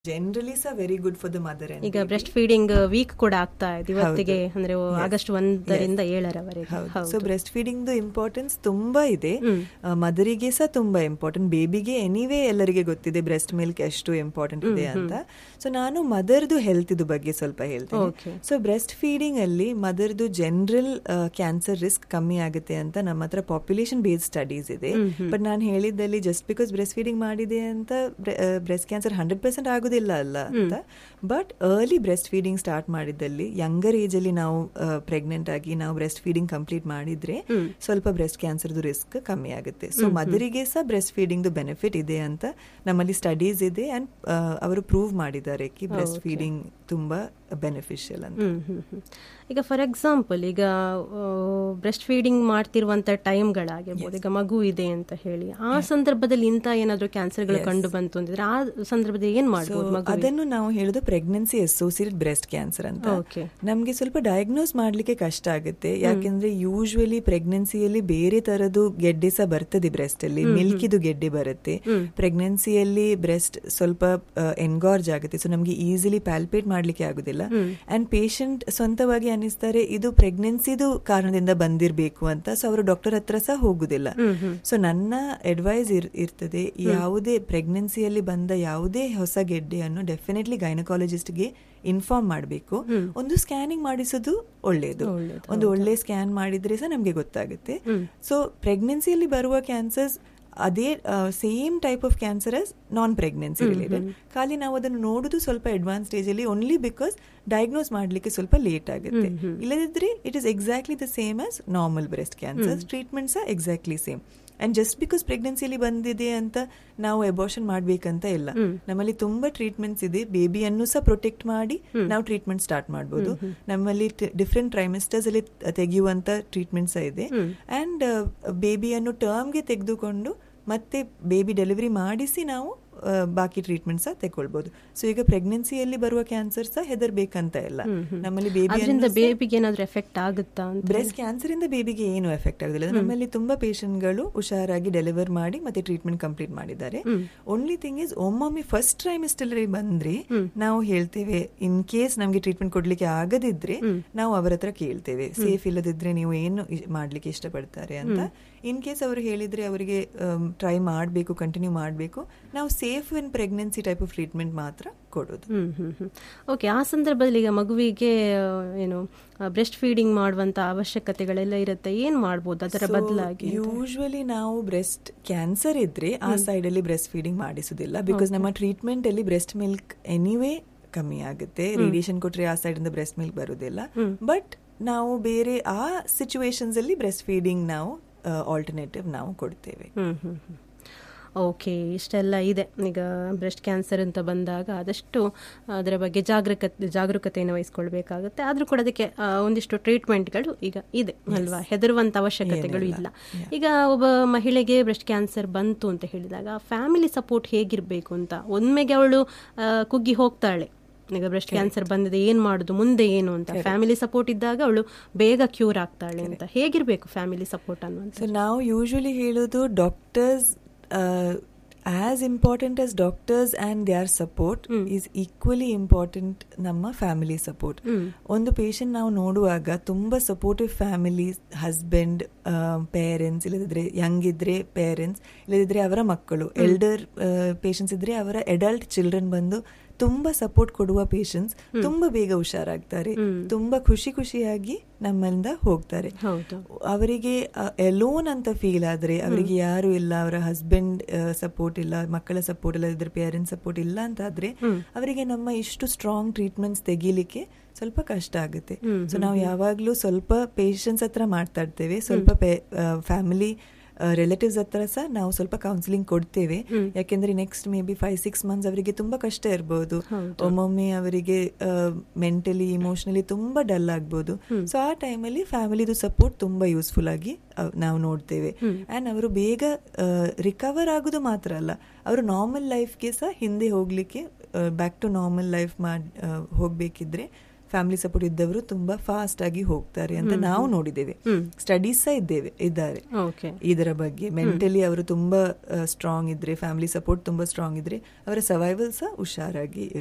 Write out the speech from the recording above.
generally ಸಹ very good for the mother ಈಗ breast feeding week ಕೂಡ ಆಗ್ತಾ ಇದೆ ಇವತ್ತಿಗೆ ಅಂದ್ರೆ ಆಗಸ್ಟ್ ಒಂದರಿಂದ ಏಳರವರೆಗೆ ಸೊ ಬ್ರೆಸ್ಟ್ ಫೀಡಿಂಗ್ ಇಂಪಾರ್ಟೆನ್ಸ್ ತುಂಬಾ ಇದೆ ಮದರಿಗೆ ಸಹ ತುಂಬಾ ಇಂಪಾರ್ಟೆಂಟ್ ಬೇಬಿಗೆ ಎನಿವೇ ಎಲ್ಲರಿಗೆ ಗೊತ್ತಿದೆ ಬ್ರೆಸ್ಟ್ ಮಿಲ್ಕ್ ಎಷ್ಟು ಇಂಪಾರ್ಟೆಂಟ್ ಇದೆ ಅಂತ ಸೊ ನಾನು ಮದರ್ದು ಹೆಲ್ತ್ ಇದು ಬಗ್ಗೆ ಸ್ವಲ್ಪ ಹೇಳ್ತೇನೆ ಸೊ ಬ್ರೆಸ್ಟ್ ಫೀಡಿಂಗ್ ಅಲ್ಲಿ ಮದರ್ದು ಜನರಲ್ ಕ್ಯಾನ್ಸರ್ ರಿಸ್ಕ್ ಕಮ್ಮಿ ಆಗುತ್ತೆ ಅಂತ ನಮ್ಮ ಹತ್ರ ಪಾಪ್ಯುಲೇಷನ್ ಬೇಸ್ಡ್ ಸ್ಟಡೀಸ್ ಇದೆ ಬಟ್ ನಾನು ಹೇಳಿದ್ದಲ್ಲಿ ಜಸ್ಟ್ ಬಿಕಾಸ್ ಬ್ರೆಸ್ಟ್ ಫೀಡಿಂಗ್ ಮಾಡಿದೆ ಅಂತ ಬ್ರೆಸ್ಟ್ ಕ್ಯಾನ್ಸರ್ ಹಂಡ್ರೆಡ್ ಪರ್ಸೆಂಟ್ ಆಗುದಿಲ್ಲ ಅಲ್ಲ ಅಂತ but early breast feeding start ಮಾಡಿದ್ದಲ್ಲಿ ಯಂಗರ್ ಏಜ್ ಅಲ್ಲಿ ನಾವು ಪ್ರೆಗ್ನೆಂಟ್ ಆಗಿ ನಾವು ಬ್ರೆಸ್ಟ್ ಫೀಡಿಂಗ್ ಕಂಪ್ಲೀಟ್ ಮಾಡಿದ್ರೆ ಸ್ವಲ್ಪ ಬ್ರೆಸ್ಟ್ ಕ್ಯಾನ್ಸರ್ದು ರಿಸ್ಕ್ ಕಮ್ಮಿ ಆಗುತ್ತೆ ಸೊ ಮದರಿಗೆ ಸಹ ಬ್ರೆಸ್ಟ್ ಫೀಡಿಂಗ್ ಬೆನಿಫಿಟ್ ಇದೆ ಅಂತ ನಮ್ಮಲ್ಲಿ ಸ್ಟಡೀಸ್ ಇದೆ ಅಂಡ್ ಅವರು ಪ್ರೂವ್ ಮಾಡಿದ್ದಾರೆ ಕಿ ಬ್ರೆಸ್ಟ್ ಫೀಡಿಂಗ್ ತುಂಬಾ ಬೆನಿಫಿಷಿಯಲ್ ಅಂತ ಈಗ ಫಾರ್ ಎಕ್ಸಾಂಪಲ್ ಈಗ ಬ್ರೆಸ್ಟ್ ಫೀಡಿಂಗ್ ಮಾಡ್ತಿರುವಂತ ಟೈಮ್ಗಳಾಗಿರ್ಬೋದು ಈಗ ಮಗು ಇದೆ ಅಂತ ಹೇಳಿ ಆ ಸಂದರ್ಭದಲ್ಲಿ ಇಂತ ಏನಾದ್ರು ಕ್ಯಾನ್ಸರ್ಗಳು ಕಂಡು ಬಂತು ಅಂತಂದ್ರೆ ಆ ಸಂದರ್ಭದಲ್ಲಿ ಏನ್ ಮಾಡಬಹುದು ಅದನ್ನು ನಾವು ಹೇಳುದು ಪ್ರೆಗ್ನೆನ್ಸಿ ಅಸೋಸಿಯೇಟೆಡ್ ಬ್ರೆಸ್ಟ್ ಕ್ಯಾನ್ಸರ್ ಅಂತ ನಮ್ಗೆ ಸ್ವಲ್ಪ ಡಯಾಗ್ನೋಸ್ ಮಾಡ್ಲಿಕ್ಕೆ ಕಷ್ಟ ಆಗುತ್ತೆ ಯಾಕೆಂದ್ರೆ ಯೂಶುವಲಿ ಪ್ರೆಗ್ನೆನ್ಸಿಯಲ್ಲಿ ಬೇರೆ ತರದ್ದು ಗೆಡ್ಡೆ ಸಹ ಬರ್ತದೆ ಬ್ರೆಸ್ಟ್ ಅಲ್ಲಿ ಮಿಲ್ಕಿದು ಗೆಡ್ಡೆ ಬರುತ್ತೆ ಪ್ರೆಗ್ನೆನ್ಸಿಯಲ್ಲಿ ಬ್ರೆಸ್ಟ್ ಸ್ವಲ್ಪ ಎನ್ಗಾರ್ಜ್ ಆಗುತ್ತೆ ಸೊ ನಮ್ಗೆ ಈಸಿಲಿ ಪ್ಯಾಲ್ಪೇಟ್ ಮಾಡ್ಲಿಕ್ಕೆ ಆಗುದಿಲ್ಲ ಅಂಡ್ ಪೇಷಂಟ್ ಸ್ವಂತವಾಗಿ ಅನಿಸ್ತಾರೆ ಇದು ಪ್ರೆಗ್ನೆನ್ಸಿದು ಕಾರಣದಿಂದ ಬಂದಿರಬೇಕು ಅಂತ ಸೊ ಅವರು ಡಾಕ್ಟರ್ ಹತ್ರ ಸಹ ಹೋಗುದಿಲ್ಲ ಸೊ ನನ್ನ ಅಡ್ವೈಸ್ ಇರ್ತದೆ ಯಾವುದೇ ಪ್ರೆಗ್ನೆನ್ಸಿಯಲ್ಲಿ ಬಂದ ಯಾವುದೇ ಹೊಸ ಗೆಡ್ಡೆಯನ್ನು ಡೆಫಿನೆಟ್ಲಿ ಗೈನಕಾಲಜಿಸ್ಟ್ಗೆ ಇನ್ಫಾರ್ಮ್ ಮಾಡಬೇಕು ಒಂದು ಸ್ಕ್ಯಾನಿಂಗ್ ಮಾಡಿಸೋದು ಒಳ್ಳೆಯದು ಒಂದು ಒಳ್ಳೆ ಸ್ಕ್ಯಾನ್ ಮಾಡಿದ್ರೆ ಸಹ ನಮ್ಗೆ ಗೊತ್ತಾಗುತ್ತೆ ಸೊ ಪ್ರೆಗ್ನೆನ್ಸಿಯಲ್ಲಿ ಬರುವ ಕ್ಯಾನ್ಸರ್ಸ್ ಅದೇ same type of cancer as non pregnancy related ಖಾಲಿ ನಾವು ಅದನ್ನು ನೋಡುದು ಸ್ವಲ್ಪ ಅಡ್ವಾನ್ಸ್ ಸ್ಟೇಜ್ ಅಲ್ಲಿ ಓನ್ಲಿ ಬಿಕಾಸ್ ಡಯಾಗ್ನೋಸ್ ಮಾಡ್ಲಿಕ್ಕೆ ಸ್ವಲ್ಪ ಲೇಟ್ ಆಗುತ್ತೆ ಇಲ್ಲದಿದ್ರೆ it is exactly the same as normal breast cancer treatments exactly same and just because ಪ್ರೆಗ್ನೆನ್ಸಿಲಿ ಬಂದಿದೆ ಅಂತ ನಾವು ಅಬೋರ್ಷನ್ ಮಾಡ್ಬೇಕಂತ ಇಲ್ಲ ನಮ್ಮಲ್ಲಿ ತುಂಬಾ ಟ್ರೀಟ್ಮೆಂಟ್ಸ್ ಇದೆ ಬೇಬಿಯನ್ನು ಸಹ ಪ್ರೊಟೆಕ್ಟ್ ಮಾಡಿ ನಾವು ಟ್ರೀಟ್ಮೆಂಟ್ ಸ್ಟಾರ್ಟ್ ಮಾಡಬಹುದು ನಮ್ಮಲ್ಲಿ ಡಿಫ್ರೆಂಟ್ ಟ್ರೈಮಿಸ್ಟರ್ಸ್ ಅಲ್ಲಿ ತೆಗೆಯುವಂತ ಟ್ರೀಟ್ಮೆಂಟ್ಸ್ ಇದೆ ಅಂಡ್ ಬೇಬಿಯನ್ನು ಟರ್ಮ್ಗೆ ತೆಗೆದುಕೊಂಡು ಮತ್ತೆ ಬೇಬಿ ಡೆಲಿವರಿ ಮಾಡಿಸಿ ನಾವು ಬಾಕಿ ಟ್ರೀಟ್ಮೆಂಟ್ ಸಹ ತಗೊಳ್ಬಹುದು ಸೊ ಈಗ ಪ್ರೆಗ್ನೆನ್ಸಿಯಲ್ಲಿ ಬರುವ ಕ್ಯಾನ್ಸರ್ ಸಹ ಹೆದರ್ಬೇಕಂತ ಇಲ್ಲ ನಮ್ಮಲ್ಲಿ ಬೇಬಿ ಬೇಬಿಗೆ ಏನಾದ್ರೂ ಎಫೆಕ್ಟ್ ಆಗುತ್ತಾ ಬ್ರೆಸ್ಟ್ ಕ್ಯಾನ್ಸರ್ ಇಂದ ಬೇಬಿಗೆ ಏನು ಎಫೆಕ್ಟ್ ಆಗುದಿಲ್ಲ ನಮ್ಮಲ್ಲಿ ತುಂಬಾ ಗಳು ಹುಷಾರಾಗಿ ಡೆಲಿವರ್ ಮಾಡಿ ಮತ್ತೆ ಟ್ರೀಟ್ಮೆಂಟ್ ಕಂಪ್ಲೀಟ್ ಮಾಡಿದ್ದಾರೆ ಓನ್ಲಿ ಥಿಂಗ್ ಇಸ್ ಒಮ್ಮೊಮ್ಮೆ ಫಸ್ಟ್ ಟ್ರೈಮಿಸ್ಟಲ್ಲಿ ಬಂದ್ರೆ ನಾವು ಹೇಳ್ತೇವೆ ಇನ್ ಕೇಸ್ ನಮ್ಗೆ ಟ್ರೀಟ್ಮೆಂಟ್ ಕೊಡ್ಲಿಕ್ಕೆ ಆಗದಿದ್ರೆ ನಾವು ಅವರ ಹತ್ರ ಕೇಳ್ತೇವೆ ಸೇಫ್ ಇಲ್ಲದಿದ್ರೆ ನೀವು ಏನು ಮಾಡ್ಲಿಕ್ಕೆ ಇಷ್ಟಪಡ್ತಾರೆ ಅಂತ ಇನ್ ಕೇಸ್ ಅವರು ಹೇಳಿದ್ರೆ ಅವರಿಗೆ ಟ್ರೈ ಮಾಡಬೇಕು ಕಂಟಿನ್ಯೂ ಮಾಡಬೇಕು ನಾವು safe in pregnancy type of treatment ಮಾತ್ರ ಕೊಡೋದು ಓಕೆ ಆ ಸಂದರ್ಭದಲ್ಲಿ ಈಗ ಮಗುವಿಗೆ ಏನು ಬ್ರೆಸ್ಟ್ ಫೀಡಿಂಗ್ ಮಾಡುವಂತ ಅವಶ್ಯಕತೆಗಳೆಲ್ಲ ಇರುತ್ತೆ ಏನ್ ಮಾಡಬಹುದು ಅದರ ಬದಲಾಗಿ ಯೂಶುವಲಿ ನಾವು ಬ್ರೆಸ್ಟ್ ಕ್ಯಾನ್ಸರ್ ಇದ್ರೆ ಆ ಸೈಡ್ ಅಲ್ಲಿ ಬ್ರೆಸ್ಟ್ ಫೀಡಿಂಗ್ ಮಾಡಿಸುದಿಲ್ಲ ಬಿಕಾಸ್ ನಮ್ಮ ಟ್ರೀಟ್ಮೆಂಟ್ ಅಲ್ಲಿ ಬ್ರೆಸ್ಟ್ ಮಿಲ್ಕ್ ಎನಿವೇ ಕಮ್ಮಿ ಆಗುತ್ತೆ ರೇಡಿಯೇಷನ್ ಕೊಟ್ರೆ ಆ ಸೈಡ್ ಇಂದ ಬ್ರೆಸ್ಟ್ ಮಿಲ್ಕ್ ಬರುದಿಲ್ಲ ಬಟ್ ನಾವು ಬೇರೆ ಆ ಸಿಚುವೇಶನ್ಸ್ ಅಲ್ಲಿ ಬ್ರೆಸ್ಟ್ ಫೀಡಿಂಗ್ ನಾವು ಆಲ್ಟರ್ನೇಟಿವ್ ನಾವು ಕೊಡ್ತೇವೆ ಓಕೆ ಇಷ್ಟೆಲ್ಲ ಇದೆ ಈಗ ಬ್ರೆಸ್ಟ್ ಕ್ಯಾನ್ಸರ್ ಅಂತ ಬಂದಾಗ ಆದಷ್ಟು ಅದರ ಬಗ್ಗೆ ಜಾಗರೂಕತೆ ಜಾಗರೂಕತೆಯನ್ನು ವಹಿಸ್ಕೊಳ್ಬೇಕಾಗುತ್ತೆ ಆದರೂ ಕೂಡ ಅದಕ್ಕೆ ಒಂದಿಷ್ಟು ಟ್ರೀಟ್ಮೆಂಟ್ಗಳು ಈಗ ಇದೆ ಅಲ್ವಾ ಹೆದರುವಂತ ಅವಶ್ಯಕತೆಗಳು ಇಲ್ಲ ಈಗ ಒಬ್ಬ ಮಹಿಳೆಗೆ ಬ್ರೆಸ್ಟ್ ಕ್ಯಾನ್ಸರ್ ಬಂತು ಅಂತ ಹೇಳಿದಾಗ ಫ್ಯಾಮಿಲಿ ಸಪೋರ್ಟ್ ಹೇಗಿರಬೇಕು ಅಂತ ಒಮ್ಮೆಗೆ ಅವಳು ಕುಗ್ಗಿ ಹೋಗ್ತಾಳೆ ಈಗ ಬ್ರೆಸ್ಟ್ ಕ್ಯಾನ್ಸರ್ ಬಂದಿದೆ ಏನ್ ಮಾಡುದು ಮುಂದೆ ಏನು ಅಂತ ಫ್ಯಾಮಿಲಿ ಸಪೋರ್ಟ್ ಇದ್ದಾಗ ಅವಳು ಬೇಗ ಕ್ಯೂರ್ ಆಗ್ತಾಳೆ ಅಂತ ಹೇಗಿರ್ಬೇಕು ಫ್ಯಾಮಿಲಿ ಸಪೋರ್ಟ್ ಅನ್ನುವಂಥ ನಾವು ಯೂಶುವಲಿ ಹೇಳೋದು doctors as important as doctors and they are support is equally important ನಮ್ಮ ಫ್ಯಾಮಿಲಿ ಸಪೋರ್ಟ್ ಒಂದು ಪೇಷಂಟ್ ನಾವು ನೋಡುವಾಗ ತುಂಬಾ ಸಪೋರ್ಟಿವ್ ಫ್ಯಾಮಿಲಿ ಹಸ್ಬೆಂಡ್ ಪೇರೆಂಟ್ಸ್ ಇಲ್ಲದಿದ್ರೆ ಯಂಗ್ ಇದ್ರೆ ಪೇರೆಂಟ್ಸ್ ಇಲ್ಲದಿದ್ರೆ ಅವರ ಮಕ್ಕಳು ಎಲ್ಡರ್ ಪೇಷಂಟ್ಸ್ ಇದ್ರೆ ಅವರ ಅಡಲ್ಟ್ ಚಿಲ್ಡ್ರನ್ ಬಂದು ತುಂಬಾ ಸಪೋರ್ಟ್ ಕೊಡುವ ಪೇಷಂಟ್ಸ್ ತುಂಬಾ ಬೇಗ ಹುಷಾರಾಗ್ತಾರೆ ತುಂಬಾ ಖುಷಿ ಖುಷಿಯಾಗಿ ನಮ್ಮಿಂದ ಹೋಗ್ತಾರೆ ಅವರಿಗೆ ಎಲೋನ್ ಅಂತ ಫೀಲ್ ಆದ್ರೆ ಅವರಿಗೆ ಯಾರು ಇಲ್ಲ ಅವರ ಹಸ್ಬೆಂಡ್ ಸಪೋರ್ಟ್ ಇಲ್ಲ ಮಕ್ಕಳ ಸಪೋರ್ಟ್ ಇಲ್ಲ ಇದ್ರ ಪೇರೆಂಟ್ಸ್ ಸಪೋರ್ಟ್ ಇಲ್ಲ ಅಂತ ಆದ್ರೆ ಅವರಿಗೆ ನಮ್ಮ ಇಷ್ಟು ಸ್ಟ್ರಾಂಗ್ ಟ್ರೀಟ್ಮೆಂಟ್ಸ್ ತೆಗಿಲಿಕ್ಕೆ ಸ್ವಲ್ಪ ಕಷ್ಟ ಆಗುತ್ತೆ ಸೊ ನಾವು ಯಾವಾಗ್ಲೂ ಸ್ವಲ್ಪ ಪೇಷನ್ಸ್ ಹತ್ರ ಮಾತಾಡ್ತೇವೆ ಸ್ವಲ್ಪ ಫ್ಯಾಮಿಲಿ ರಿಲೇಟಿವ್ಸ್ ಹತ್ರ ಸಹ ನಾವು ಸ್ವಲ್ಪ ಕೌನ್ಸಿಲಿಂಗ್ ಕೊಡ್ತೇವೆ ಯಾಕೆಂದ್ರೆ next may be five six months ಅವರಿಗೆ ತುಂಬಾ ಕಷ್ಟ ಇರಬಹುದು ಒಮ್ಮೊಮ್ಮೆ ಅವರಿಗೆ ಮೆಂಟಲಿ ಇಮೋಷನಲಿ ತುಂಬಾ ಡಲ್ ಆಗ್ಬಹುದು ಸೊ ಆ ಟೈಮಲ್ಲಿ ಫ್ಯಾಮಿಲಿದು ಸಪೋರ್ಟ್ ತುಂಬಾ ಯೂಸ್ಫುಲ್ ಆಗಿ ನಾವು ನೋಡ್ತೇವೆ ಅಂಡ್ ಅವರು ಬೇಗ ರಿಕವರ್ ಆಗುದು ಮಾತ್ರ ಅಲ್ಲ ಅವರು ನಾರ್ಮಲ್ ಲೈಫ್ಗೆ ಸಹ ಹಿಂದೆ ಹೋಗ್ಲಿಕ್ಕೆ ಬ್ಯಾಕ್ ಟು ನಾರ್ಮಲ್ ಲೈಫ್ ಮಾಡಿ ಹೋಗ್ಬೇಕಿದ್ರೆ ಫ್ಯಾಮಿಲಿ ಸಪೋರ್ಟ್ ಇದ್ದವರು ತುಂಬಾ ಫಾಸ್ಟ್ ಆಗಿ ಹೋಗ್ತಾರೆ ಅಂತ ನಾವು ನೋಡಿದ್ದೇವೆ ಸ್ಟಡೀಸ್ ಇದ್ದೇವೆ ಇದ್ದಾರೆ ಇದರ ಬಗ್ಗೆ ಮೆಂಟಲಿ ಅವರು ತುಂಬಾ ಸ್ಟ್ರಾಂಗ್ ಇದ್ರೆ ಫ್ಯಾಮಿಲಿ ಸಪೋರ್ಟ್ ತುಂಬಾ ಸ್ಟ್ರಾಂಗ್ ಇದ್ರೆ ಅವರ ಸರ್ವೈವಲ್ ಸಹ ಹುಷಾರಾಗಿ